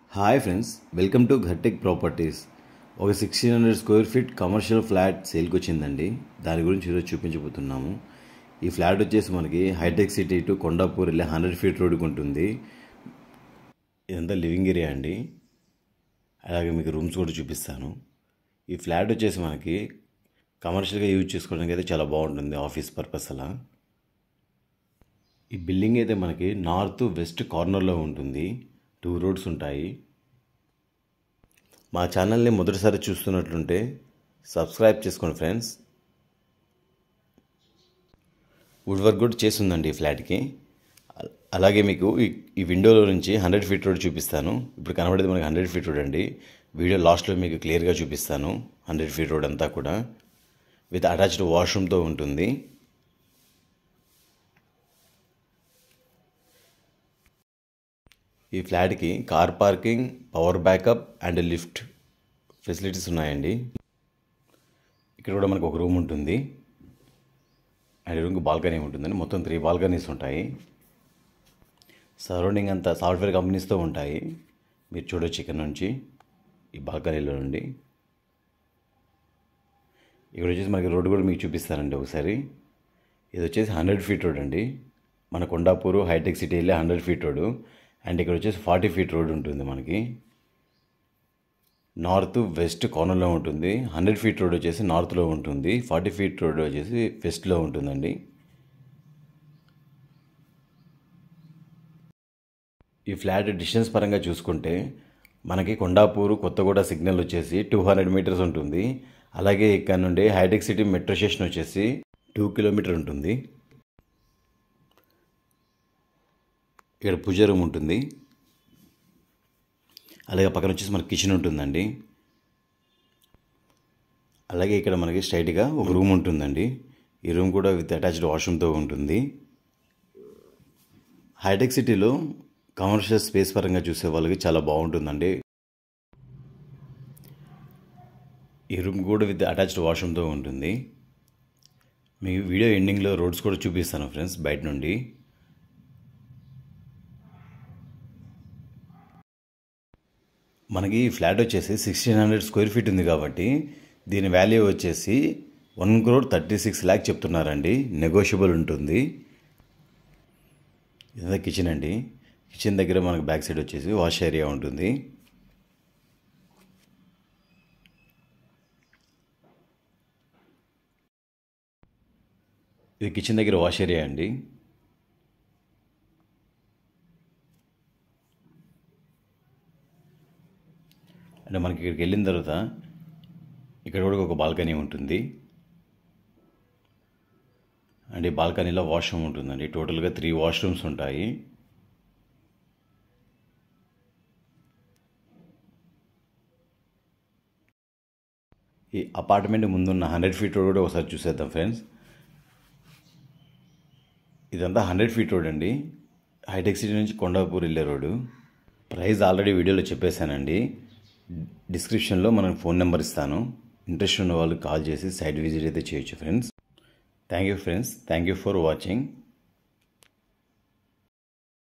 hi friends welcome to Ghartek properties ఒక sixteen hundred square feet commercial flat సేల్కి వచ్చిందండి దాని గురించి ఈరోజు చూపించబోతున్నాము ఈ ఫ్లాట్ వచ్చేసి మనకి హైటెక్ సిటీ టు కొండాపూర్ వెళ్ళే హండ్రెడ్ ఫీట్ రోడ్డుకు ఉంటుంది ఇదంతా లివింగ్ ఏరియా అండి అలాగే మీకు రూమ్స్ కూడా చూపిస్తాను ఈ ఫ్లాట్ వచ్చేసి మనకి కమర్షియల్గా యూజ్ చేసుకోవడానికి అయితే చాలా బాగుంటుంది ఆఫీస్ పర్పస్ అలా ఈ బిల్డింగ్ అయితే మనకి నార్త్ వెస్ట్ కార్నర్లో ఉంటుంది టూ రోడ్స్ ఉంటాయి మా ఛానల్ని మొదటిసారి చూస్తున్నట్లుంటే సబ్స్క్రైబ్ చేసుకోండి ఫ్రెండ్స్ వుడ్ వర్క్ కూడా చేస్తుందండి ఈ ఫ్లాట్కి అ- అలాగే మీకు ఈ ఈ విండోలో నుంచి హండ్రెడ్ ఫీట్ రోడ్ చూపిస్తాను ఇప్పుడు కనబడేది మనకి హండ్రెడ్ ఫీట్ రోడ్ అండి వీడియో లాస్ట్లో మీకు క్లియర్గా చూపిస్తాను హండ్రెడ్ ఫీట్ రోడ్ అంతా కూడా విత్ అటాచ్డ్ వాష్రూమ్తో ఉంటుంది ఈ ఫ్లాట్కి car parking power backup and lift facilities ఉన్నాయండి ఇక్కడ కూడా మనకు ఒక రూమ్ ఉంటుంది అండ్ ఈ రూమ్కి బాల్కనీ ఉంటుందండి మొత్తం త్రీ బాల్కనీస్ ఉంటాయి సరౌండింగ్ అంతా సాఫ్ట్వేర్ కంపెనీస్తో ఉంటాయి మీరు చూడొచ్చు ఇక్కడ నుంచి ఈ బాల్కనీలో నుండి ఇక్కడ వచ్చేసి మనకి రోడ్డు కూడా మీకు చూపిస్తానండి ఒకసారి ఇది వచ్చేసి హండ్రెడ్ ఫీట్ రోడ్ అండి మన కొండాపూరు హైటెక్ సిటీ వెళ్ళే హండ్రెడ్ ఫీట్ రోడ్ అండ్ ఇక్కడ వచ్చేసి ఫార్టీ ఫీట్ రోడ్ ఉంటుంది మనకి నార్త్ వెస్ట్ కార్నర్లో ఉంటుంది హండ్రెడ్ ఫీట్ రోడ్ వచ్చేసి నార్త్లో ఉంటుంది ఫార్టీ ఫీట్ రోడ్ వచ్చేసి వెస్ట్లో ఉంటుందండి ఈ ఫ్లాట్ డిస్టెన్స్ పరంగా చూసుకుంటే మనకి కొండాపూరు కొత్తగూడ సిగ్నల్ వచ్చేసి టూ హండ్రెడ్ మీటర్స్ ఉంటుంది అలాగే ఇక్కడ నుండి హైటెక్ సిటీ మెట్రో స్టేషన్ వచ్చేసి టూ కిలోమీటర్ ఉంటుంది ఇక్కడ పూజ రూమ్ ఉంటుంది అలాగే పక్కన వచ్చేసి మనకి కిచెన్ ఉంటుందండి అలాగే ఇక్కడ మనకి స్ట్రైట్గా ఒక రూమ్ ఉంటుందండి ఈ రూమ్ కూడా విత్ అటాచ్డ్ వాష్రూమ్తో ఉంటుంది హైటెక్ సిటీలో కమర్షియల్ స్పేస్ పరంగా చూసే వాళ్ళకి చాలా బాగుంటుందండి ఈ రూమ్ కూడా విత్ అటాచ్డ్ వాష్రూమ్తో ఉంటుంది మీ వీడియో ఎండింగ్లో రోడ్స్ కూడా చూపిస్తాను ఫ్రెండ్స్ బయట నుండి మనకి ఈ ఫ్లాట్ వచ్చేసి సిక్స్టీన్ హండ్రెడ్ స్క్వేర్ ఫీట్ ఉంది కాబట్టి దీని వాల్యూ వచ్చేసి one crore thirty six lakh చెప్తున్నారండి నెగోషియబుల్ ఉంటుంది ఇదంతా కిచెన్ అండి కిచెన్ దగ్గర మనకు బ్యాక్ సైడ్ వచ్చేసి వాష్ ఏరియా ఉంటుంది ఇది కిచెన్ దగ్గర వాష్ ఏరియా అండి అంటే మనకి ఇక్కడికి వెళ్ళిన తర్వాత ఇక్కడ కూడా ఒక బాల్కనీ ఉంటుంది అండ్ ఈ బాల్కనీలో వాష్రూమ్ ఉంటుందండి టోటల్గా త్రీ వాష్రూమ్స్ ఉంటాయి ఈ అపార్ట్మెంట్ ముందున్న హండ్రెడ్ ఫీట్ రోడ్ కూడా ఒకసారి చూసేద్దాం ఫ్రెండ్స్ ఇదంతా హండ్రెడ్ ఫీట్ రోడ్ అండి హైటెక్ సిటీ నుంచి కొండాపూర్ వెళ్ళే రోడ్డు ప్రైస్ ఆల్రెడీ వీడియోలో చెప్పేశానండి డిస్క్రిప్షన్లో మనం ఫోన్ నెంబర్ ఇస్తాను ఇంట్రెస్ట్ ఉన్న వాళ్ళు కాల్ చేసి సైట్ విజిట్ అయితే చేయొచ్చు friends thank you friends thank you for watching